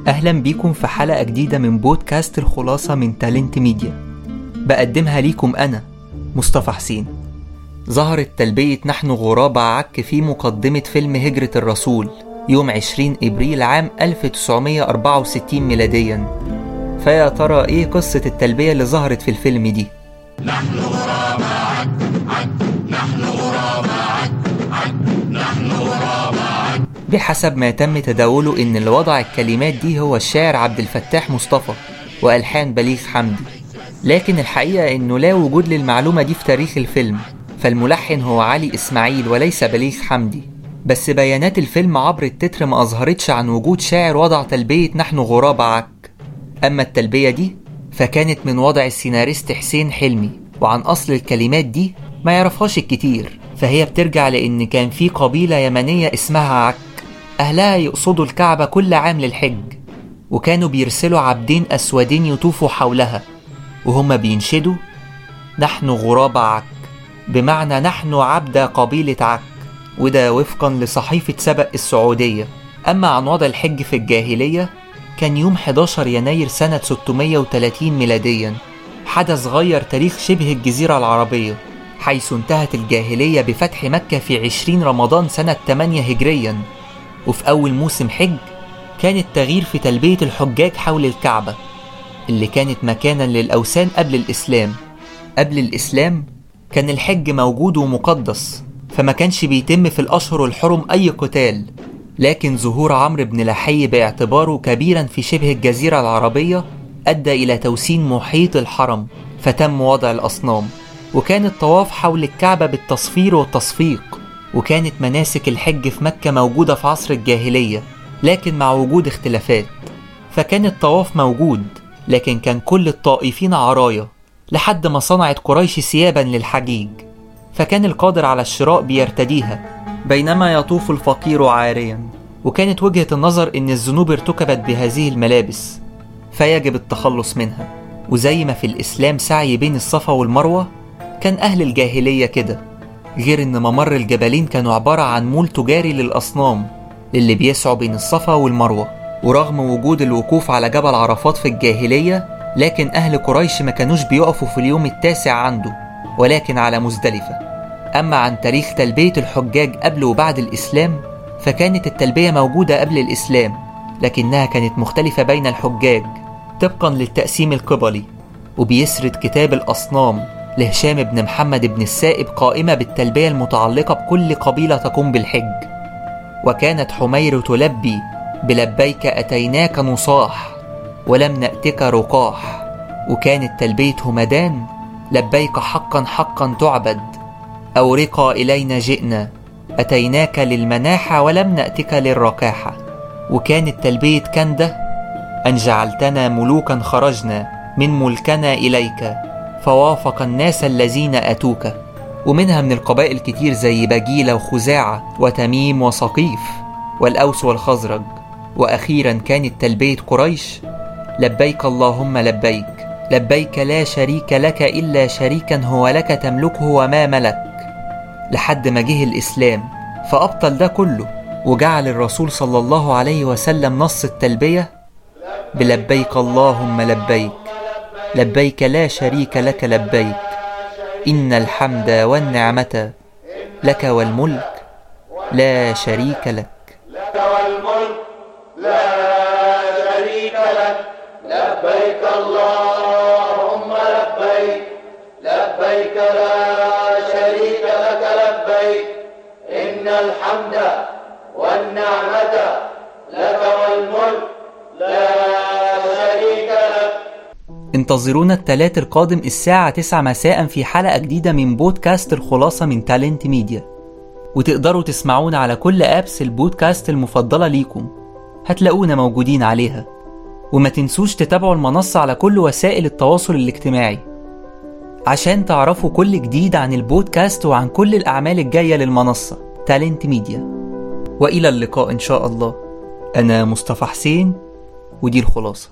أهلا بيكم في حلقة جديدة من بودكاست الخلاصة من تالنت ميديا بقدمها ليكم أنا مصطفى حسين ظهرت تلبية نحن غراب عك في مقدمة فيلم هجرة الرسول يوم 20 إبريل عام 1964 ميلاديا فيا ترى إيه قصة التلبية اللي ظهرت في الفيلم دي؟ نحن غراب عك عك نحن غراب عك عك نحن غراب عك بحسب ما تم تداوله إن اللي وضع الكلمات دي هو الشاعر عبد الفتاح مصطفى وألحان بليغ حمدي لكن الحقيقة إنه لا وجود للمعلومة دي في تاريخ الفيلم فالملحن هو علي إسماعيل وليس بليغ حمدي بس بيانات الفيلم عبر التتر ما أظهرتش عن وجود شاعر وضع تلبية نحن غراب عك أما التلبية دي فكانت من وضع السيناريست حسين حلمي وعن أصل الكلمات دي ما يعرفهاش الكتير فهي بترجع لأن كان في قبيلة يمنية اسمها عك أهلها يقصدوا الكعبة كل عام للحج وكانوا بيرسلوا عبدين أسودين يطوفوا حولها وهم بينشدوا نحن غراب عك بمعنى نحن عبد قبيلة عك وده وفقا لصحيفة سبق السعودية أما عن وضع الحج في الجاهلية كان يوم 11 يناير سنة 630 ميلاديا حدث غير تاريخ شبه الجزيرة العربية حيث انتهت الجاهلية بفتح مكة في 20 رمضان سنة 8 هجريا وفي أول موسم حج كان التغيير في تلبية الحجاج حول الكعبة اللي كانت مكانا للأوثان قبل الإسلام قبل الإسلام كان الحج موجود ومقدس فما كانش بيتم في الأشهر الحرم أي قتال لكن ظهور عمرو بن لحي باعتباره كبيرا في شبه الجزيرة العربية أدى إلى توسين محيط الحرم فتم وضع الأصنام وكان الطواف حول الكعبة بالتصفير والتصفيق وكانت مناسك الحج في مكة موجودة في عصر الجاهلية لكن مع وجود اختلافات فكان الطواف موجود لكن كان كل الطائفين عرايا لحد ما صنعت قريش ثيابا للحجيج فكان القادر على الشراء بيرتديها بينما يطوف الفقير عاريا وكانت وجهة النظر إن الذنوب ارتكبت بهذه الملابس فيجب التخلص منها وزي ما في الإسلام سعي بين الصفا والمروة كان أهل الجاهلية كده غير إن ممر الجبلين كانوا عبارة عن مول تجاري للأصنام اللي بيسعوا بين الصفا والمروة ورغم وجود الوقوف على جبل عرفات في الجاهلية لكن أهل قريش ما كانوش بيقفوا في اليوم التاسع عنده ولكن على مزدلفة أما عن تاريخ تلبية الحجاج قبل وبعد الإسلام فكانت التلبية موجودة قبل الإسلام لكنها كانت مختلفة بين الحجاج طبقا للتقسيم القبلي وبيسرد كتاب الأصنام لهشام بن محمد بن السائب قائمة بالتلبية المتعلقة بكل قبيلة تقوم بالحج وكانت حمير تلبي بلبيك أتيناك نصاح ولم نأتك رقاح وكانت تلبية همدان لبيك حقا حقا تعبد أو رقا إلينا جئنا أتيناك للمناحة ولم نأتك للركاحة وكانت تلبية كندة أن جعلتنا ملوكا خرجنا من ملكنا إليك فوافق الناس الذين أتوك ومنها من القبائل كتير زي بجيلة وخزاعة وتميم وسقيف والأوس والخزرج وأخيرا كانت تلبية قريش لبيك اللهم لبيك لبيك لا شريك لك إلا شريكا هو لك تملكه وما ملك لحد ما جه الإسلام فأبطل ده كله وجعل الرسول صلى الله عليه وسلم نص التلبية بلبيك اللهم لبيك لبيك لا شريك لك لبيك إن الحمد والنعمة لك والملك لا شريك لك لك والملك لا شريك لك لبيك اللهم لبيك لبيك لا شريك لك لبيك إن الحمد والنعمة لك والملك لا شريك لك انتظرونا التلات القادم الساعة 9 مساء في حلقة جديدة من بودكاست الخلاصة من تالنت ميديا وتقدروا تسمعونا على كل أبس البودكاست المفضلة ليكم هتلاقونا موجودين عليها وما تنسوش تتابعوا المنصة على كل وسائل التواصل الاجتماعي عشان تعرفوا كل جديد عن البودكاست وعن كل الأعمال الجاية للمنصة تالنت ميديا وإلى اللقاء إن شاء الله أنا مصطفى حسين ودي الخلاصة